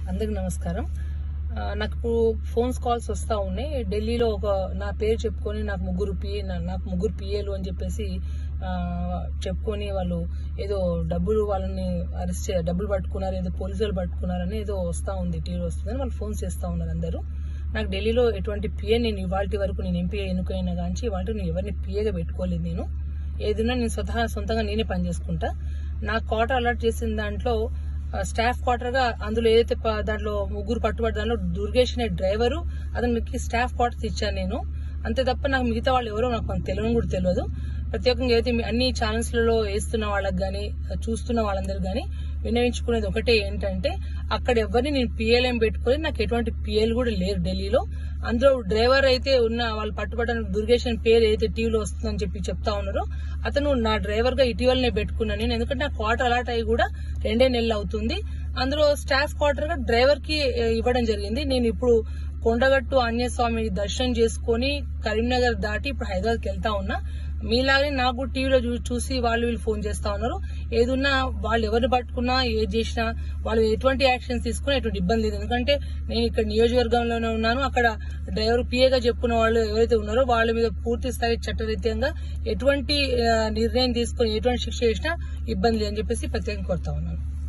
అందరికి నమస్కారం ఆ, నాకు ఇప్పుడు ఫోన్స్ కాల్స్ వస్తా ఉన్నాయి ఢిల్లీలో ఒక నా పేరు చెప్పుకొని నాకు ముగ్గురు పిఏ నాకు ముగ్గురు పిఏలు అని చెప్పేసి ఆ, చెప్పుకొని వాళ్ళు ఏదో డబ్బులు వాళ్ళని అరెస్ట్ చే డబ్బులు పట్టుకున్నారు ఏదో పోలీసులు పట్టుకున్నారని ఏదో వస్తా ఉంది టీవీ వస్తుందని వాళ్ళు ఫోన్ చేస్తా ఉన్నారు అందరూ నాకు ఢిల్లీలో ఎటువంటి పిఏ నేను ఇవాళ వరకు నేను ఎంపీ ఎన్నుకైనా కానీ ఇవాళ నేను ఎవరిని పిఏగా పెట్టుకోలేదు నేను ఏదైనా నేను స్వతహా సొంతంగా నేనే పని చేసుకుంటా నా క్వార్టర్ అలర్ట్ చేసిన దాంట్లో ఆ, స్టాఫ్ క్వార్టర్ గా అందులో ఏదైతే ప- దాంట్లో ముగ్గురు పట్టుబడి దాంట్లో దుర్గేష్ అనే డ్రైవరు అతనికి స్టాఫ్ క్వార్టర్స్ ఇచ్చాను నేను అంతే తప్ప నాకు మిగతా వాళ్ళు ఎవరో నాకు కొంత తెలియని కూడా తెలియదు ప్రత్యేకంగా అయితే మీ అన్ని ఛానల్స్ లలో వేస్తున్న వాళ్ళకి గానీ చూస్తున్న వాళ్ళందరూ గానీ వినవించుకునేది ఒకటే ఏంటంటే అక్కడ ఎవరిని నేను పిఎల్ఎం పెట్టుకొని నాకు ఎటువంటి పిఎల్ కూడా లేరు ఢిల్లీలో అందులో డ్రైవర్ అయితే ఉన్న వాళ్ళు పట్టుబడిన దుర్గేష్ అని పేరు ఏదైతే టీవీలో వస్తుందని చెప్పి చెప్తా ఉన్నారో అతను నా డ్రైవర్ గా ఇటీవలనే పెట్టుకున్నాను నేను ఎందుకంటే నా క్వార్టర్ అలాట్ అయ్యి కూడా రెండే నెలలు అవుతుంది అందులో స్టాఫ్ క్వార్టర్ గా డ్రైవర్ కి ఏ, ఇవ్వడం జరిగింది నేను ఇప్పుడు కొండగట్టు ఆంజనేయ స్వామి దర్శనం చేసుకుని కరీంనగర్ దాటి ఇప్పుడు హైదరాబాద్ కి వెళ్తా ఉన్నా మీలాగే నాకు కూడా టీవీలో చూ- చూసి వాళ్ళు వీళ్ళు ఫోన్ చేస్తా ఉన్నారు ఏదున్నా వాళ్ళు ఎవరిని పట్టుకున్నా ఏది చేసినా వాళ్ళు ఎటువంటి యాక్షన్స్ తీసుకున్నా ఎటువంటి ఇబ్బంది లేదు ఎందుకంటే నేను ఇక్కడ నియోజకవర్గంలోనే ఉన్నాను అక్కడ డ్రైవర్ పిఏగా చెప్పుకున్న వాళ్ళు ఎవరైతే ఉన్నారో వాళ్ళ మీద పూర్తి స్థాయి చట్టరీత్యంగా ఎటువంటి ఆ, నిర్ణయం తీసుకుని ఎటువంటి శిక్ష చేసినా ఇబ్బంది లేదని చెప్పేసి ప్రత్యేకంగా కోరుతా ఉన్నాను